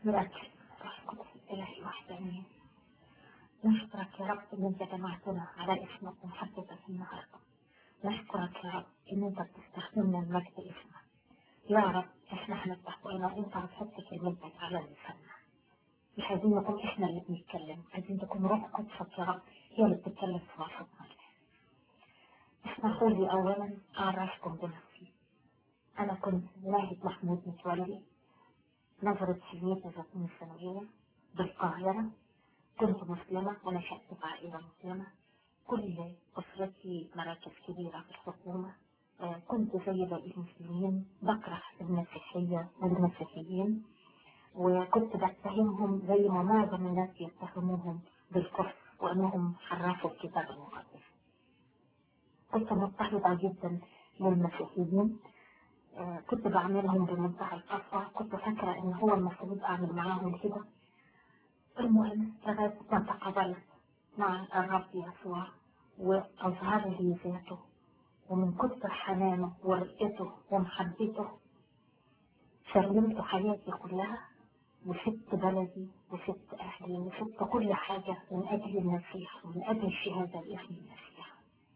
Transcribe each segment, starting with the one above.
مركز روح القدس الإلهي وحدانية نشكرك يا رب إن أنت جمعتنا على اسمك ومحبتك النهاردة نشكرك يا رب إن أنت بتستخدمنا لمجد اسمك يا رب إحنا هنفتح وإنا أنت هتحط كلمتك على لساننا مش عايزين نكون إحنا اللي بنتكلم عايزين تكون روح قدسك يا رب هي اللي بتتكلم في وسطنا اسمحوا لي أولا أعرفكم بنفسي أنا كنت ناهد محمود متولي نظرة سنية زيتون الثانوية بالقاهرة كنت مسلمة ونشأت في عائلة مسلمة كل أسرتي مراكز كبيرة في الحكومة آه، كنت زي باقي المسلمين بكره المسيحية والمسيحيين وكنت بتهمهم زي ما معظم الناس يتهموهم بالكفر وأنهم حرفوا الكتاب المقدس كنت مضطهدة جدا للمسيحيين آه، كنت بعملهم بمنتهى القسوة كنت فاكرة إن هو المفروض أعمل معاهم كده المهم لغاية ما تقابلت مع الرب يسوع وأظهر لي ذاته ومن كتر حنانه ورقته ومحبته سلمت حياتي كلها وسبت بلدي وسبت أهلي وسبت كل حاجة من أجل المسيح ومن أجل الشهادة باسم المسيح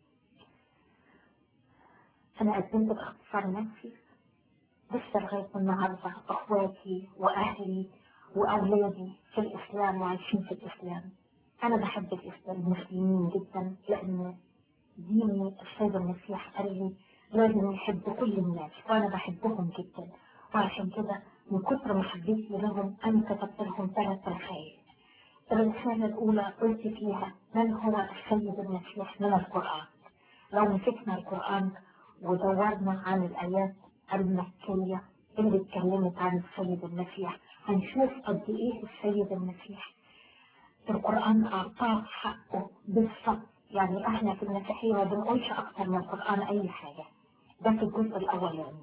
أنا قدمت باختصار نفسي لسه لغاية النهاردة أخواتي وأهلي وأولادي في الإسلام وعايشين في الإسلام أنا بحب الإسلام المسلمين جدا لأن ديني السيد المسيح قال لي لازم نحب كل الناس وأنا بحبهم جدا وعشان كده من كتر محبتي لهم أنا كتبت لهم ثلاث رسائل الرسالة الأولى قلت فيها من هو السيد المسيح من القرآن لو مسكنا القرآن ودورنا عن الآيات المكية اللي اتكلمت عن السيد المسيح هنشوف قد إيه السيد المسيح القرآن أعطاه حقه بالصبر يعني احنا في المسيحية ما بنقولش أكتر من القرآن أي حاجة ده في الجزء الأولاني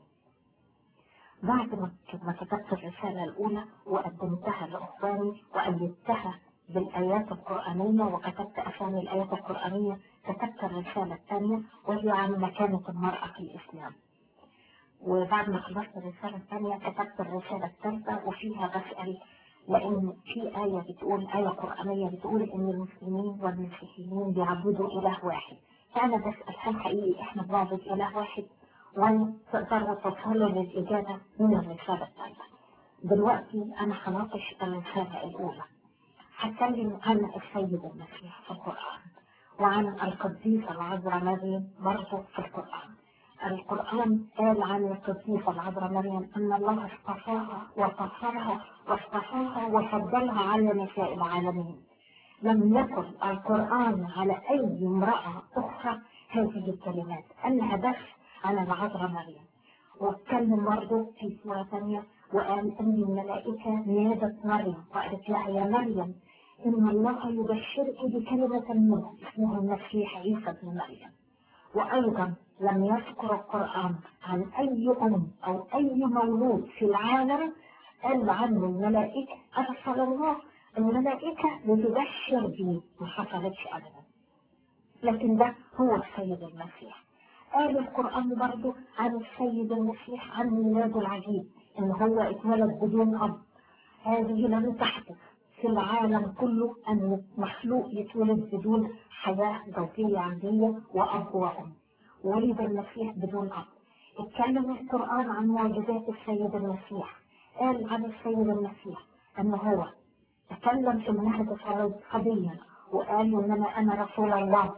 بعد ما ما كتبت الرسالة الأولى وقدمتها لإخواني وأيدتها بالآيات القرآنية وكتبت أسامي الآيات القرآنية كتبت الرسالة الثانية وهي عن مكانة المرأة في الإسلام وبعد ما خلصت الرسالة الثانية كتبت الرسالة الثالثة وفيها بسأل لأن في آية بتقول آية قرآنية بتقول إن المسلمين والمسيحيين بيعبدوا إله واحد فأنا بسأل هل حقيقي إحنا بنعبد إله واحد ولا تقدروا توصلوا للإجابة من الرسالة الثالثة دلوقتي أنا هناقش الرسالة الأولى هتكلم عن السيد المسيح في القرآن وعن القديسة العذراء مريم برضه في القرآن القرآن قال عن القديسة العذراء مريم أن الله اصطفاها وطهرها واصطفاها وفضلها على نساء العالمين لم يكن القرآن على أي امرأة أخرى هذه الكلمات قالها بس على العذراء مريم واتكلم برضه في سورة ثانية وقال أن الملائكة نادت مريم وقالت لها يا مريم إن الله يبشرك بكلمة منه اسمه المسيح عيسى بن مريم وأيضا لم يذكر القرآن عن أي أم أو أي مولود في العالم قال عنه الملائكة أرسل الله الملائكة لتبشر به ما حصلتش أبدا لكن ده هو السيد المسيح قال القرآن برضه عن السيد المسيح عن ميلاده العجيب إن هو اتولد بدون أب هذه لم تحدث في العالم كله أن مخلوق يتولد بدون حياة زوجية عادية وأب وأم ولد المسيح بدون أب اتكلم القرآن عن معجزات السيد المسيح قال عن السيد المسيح أن هو تكلم في المهد قضيا وقال إنما أنا رسول الله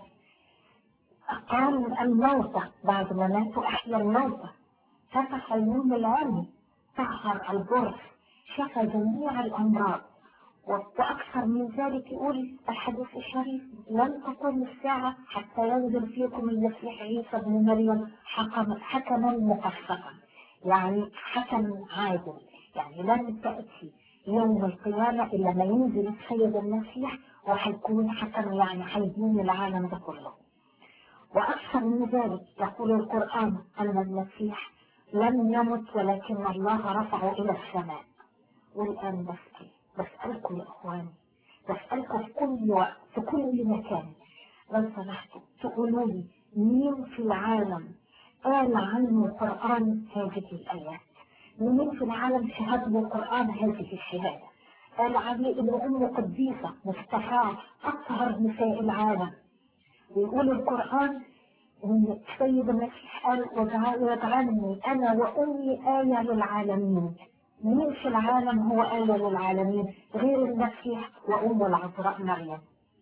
أقام الموتى بعد ما ماتوا أحيا الموتى فتح النوم العلمي طهر الجرح شفى جميع الأمراض وأكثر من ذلك يقول الحديث الشريف لن تقوم الساعة حتى ينزل فيكم المسيح عيسى بن مريم حكم حكما مقسطا يعني حكم عادل يعني لن تأتي يوم القيامة إلا ما ينزل السيد المسيح وحيكون حكم يعني حيدين العالم ده كله وأكثر من ذلك يقول القرآن أن المسيح لم يمت ولكن الله رفعه إلى السماء والآن بسأل بسألكم يا إخواني بسألكم في كل وقت في كل مكان لو سمحتوا تقولوا لي مين في العالم قال عنه القرآن هذه الآيات مين في العالم شهد له القرآن هذه الشهادة قال عليه إن أمه قديسة مصطفاة أطهر نساء العالم ويقول القرآن إن السيد المسيح قال واجعلني أنا وأمي آية للعالمين مين في العالم هو آية للعالمين غير المسيح وأمه العذراء مريم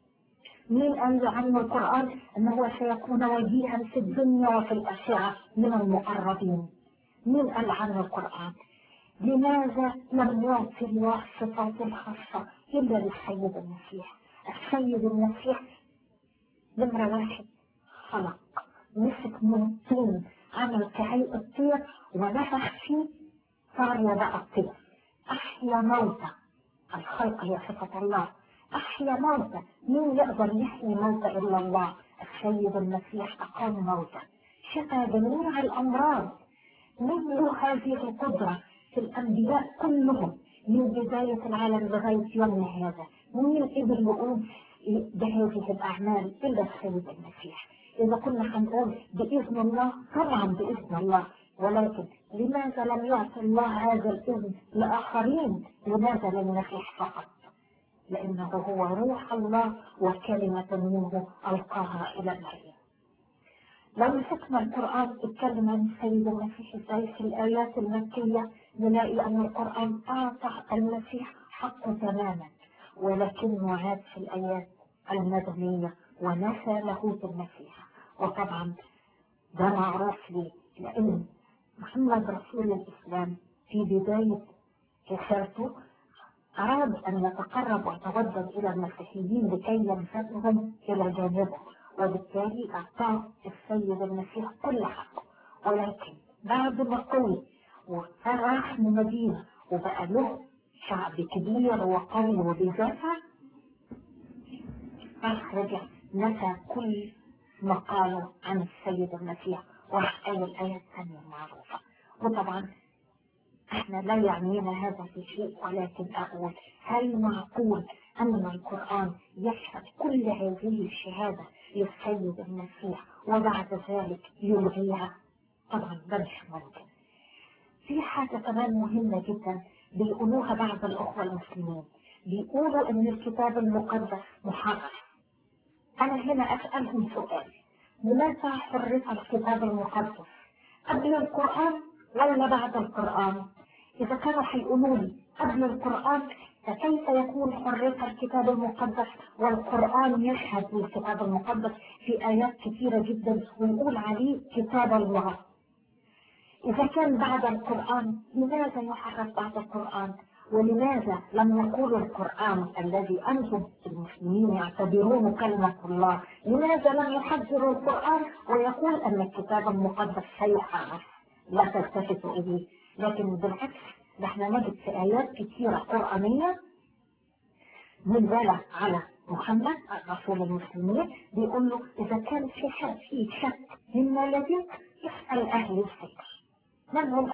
مين قال عنه القرآن أنه سيكون وجيها في الدنيا وفي الآخرة من المقربين مين قال عنه القرآن لماذا لم يعطي الله صفات الخاصة إلا للسيد المسيح السيد المسيح نمرة واحد خلق مسك من طين عمل كهيئة الطير ونفخ فيه صار يبقى الطير أحيا موتى الخلق هي صفة الله أحيا موتى مين يقدر يحيي موتى إلا الله السيد المسيح أقام موتى شفى جميع الأمراض من له هذه القدرة في الأنبياء كلهم من بداية العالم لغاية يومنا هذا مين قدر يقوم بهذه الأعمال إلا السيد المسيح إذا كنا هنقول بإذن الله طبعا بإذن الله ولكن لماذا لم يعطي الله هذا الإذن لآخرين لماذا للمسيح فقط لأنه هو روح الله وكلمة منه ألقاها إلى مريم لو مسكنا القرآن اتكلم عن السيد المسيح ازاي في الآيات المكية نلاقي أن القرآن أعطى المسيح حقه تماما ولكنه عاد في الآيات المدنية ونسى لاهوت المسيح وطبعا ده معروف لي لأن محمد رسول الإسلام في بداية رسالته أراد أن يتقرب ويتودد إلى المسيحيين لكي ينفتهم إلى جانبه وبالتالي أعطاه السيد المسيح كل حقه ولكن بعد ما قوي وراح من المدينة وبقى له شعب كبير وقوي وبيدافع راح رجع نسى كل ما قاله عن السيد المسيح وراح قال الآية الثانية المعروفة وطبعا احنا لا يعنينا هذا في شيء ولكن اقول هل معقول ان القرآن يشهد كل هذه الشهادة للسيد المسيح وبعد ذلك يلغيها طبعا ده مش ممكن في حاجة كمان مهمة جدا بيقولوها بعض الأخوة المسلمين بيقولوا إن الكتاب المقدس محرف أنا هنا أسألهم سؤال لماذا حرف الكتاب المقدس قبل القرآن ولا بعد القرآن إذا كانوا هيقولوا لي قبل القرآن فكيف يكون حرية الكتاب المقدس والقرآن يشهد للكتاب المقدس في آيات كثيرة جدا ويقول عليه كتاب الله إذا كان بعد القرآن لماذا يحرف بعد القرآن ولماذا لم يقول القرآن الذي أنتم المسلمين يعتبرونه كلمة الله لماذا لم يحذروا القرآن ويقول أن الكتاب المقدس سيحرف لا تلتفتوا إليه لكن بالعكس نحن نجد في آيات كثيرة قرآنية منزلة على محمد رسول المسلمين بيقول له إذا كان في حد في شك مما لديك اسأل أهل الذكر من هم